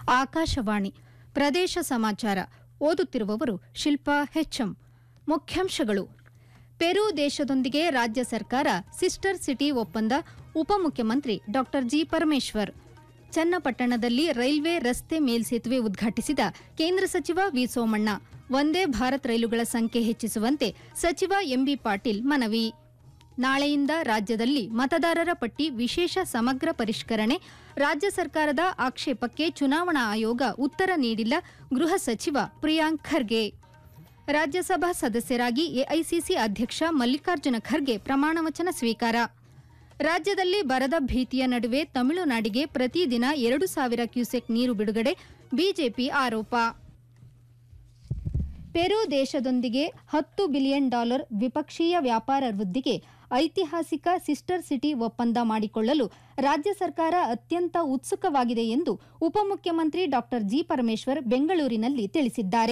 ಆಕಾಶವಾಣಿ ಪ್ರದೇಶ ಸಮಾಚಾರ ಓದುತ್ತಿರುವವರು ಶಿಲ್ಪಾ ಹೆಚ್ಎಂ ಮುಖ್ಯಾಂಶಗಳು ಪೆರು ದೇಶದೊಂದಿಗೆ ರಾಜ್ಯ ಸರ್ಕಾರ ಸಿಸ್ಟರ್ ಸಿಟಿ ಒಪ್ಪಂದ ಉಪಮುಖ್ಯಮಂತ್ರಿ ಡಾ ಜಿ ಪರಮೇಶ್ವರ್ ಚನ್ನಪಟ್ಟಣದಲ್ಲಿ ರೈಲ್ವೆ ರಸ್ತೆ ಮೇಲ್ಸೇತುವೆ ಉದ್ಘಾಟಿಸಿದ ಕೇಂದ್ರ ಸಚಿವ ವಿ ಸೋಮಣ್ಣ ವಂದೇ ಭಾರತ್ ರೈಲುಗಳ ಸಂಖ್ಯೆ ಹೆಚ್ಚಿಸುವಂತೆ ಸಚಿವ ಎಂಬಿ ಪಾಟೀಲ್ ಮನವಿ ನಾಳೆಯಿಂದ ರಾಜ್ಯದಲ್ಲಿ ಮತದಾರರ ಪಟ್ಟಿ ವಿಶೇಷ ಸಮಗ್ರ ಪರಿಷ್ಕರಣೆ ರಾಜ್ಯ ಸರ್ಕಾರದ ಆಕ್ಷೇಪಕ್ಕೆ ಚುನಾವಣಾ ಆಯೋಗ ಉತ್ತರ ನೀಡಿಲ್ಲ ಗೃಹ ಸಚಿವ ಪ್ರಿಯಾಂಕ್ ಖರ್ಗೆ ರಾಜ್ಯಸಭಾ ಸದಸ್ಯರಾಗಿ ಎಐಸಿಸಿ ಅಧ್ಯಕ್ಷ ಮಲ್ಲಿಕಾರ್ಜುನ ಖರ್ಗೆ ಪ್ರಮಾಣವಚನ ಸ್ವೀಕಾರ ರಾಜ್ಯದಲ್ಲಿ ಬರದ ಭೀತಿಯ ನಡುವೆ ತಮಿಳುನಾಡಿಗೆ ಪ್ರತಿದಿನ ಎರಡು ಸಾವಿರ ಕ್ಯೂಸೆಕ್ ನೀರು ಬಿಡುಗಡೆ ಬಿಜೆಪಿ ಆರೋಪ ಪೆರು ದೇಶದೊಂದಿಗೆ ಹತ್ತು ಬಿಲಿಯನ್ ಡಾಲರ್ ದ್ವಿಪಕ್ಷೀಯ ವ್ಯಾಪಾರ ವೃದ್ಧಿಗೆ ಐತಿಹಾಸಿಕ ಸಿಸ್ಟರ್ ಸಿಟಿ ಒಪ್ಪಂದ ಮಾಡಿಕೊಳ್ಳಲು ರಾಜ್ಯ ಸರ್ಕಾರ ಅತ್ಯಂತ ಉತ್ಸುಕವಾಗಿದೆ ಎಂದು ಉಪಮುಖ್ಯಮಂತ್ರಿ ಡಾ ಜಿ ಪರಮೇಶ್ವರ್ ಬೆಂಗಳೂರಿನಲ್ಲಿ ತಿಳಿಸಿದ್ದಾರೆ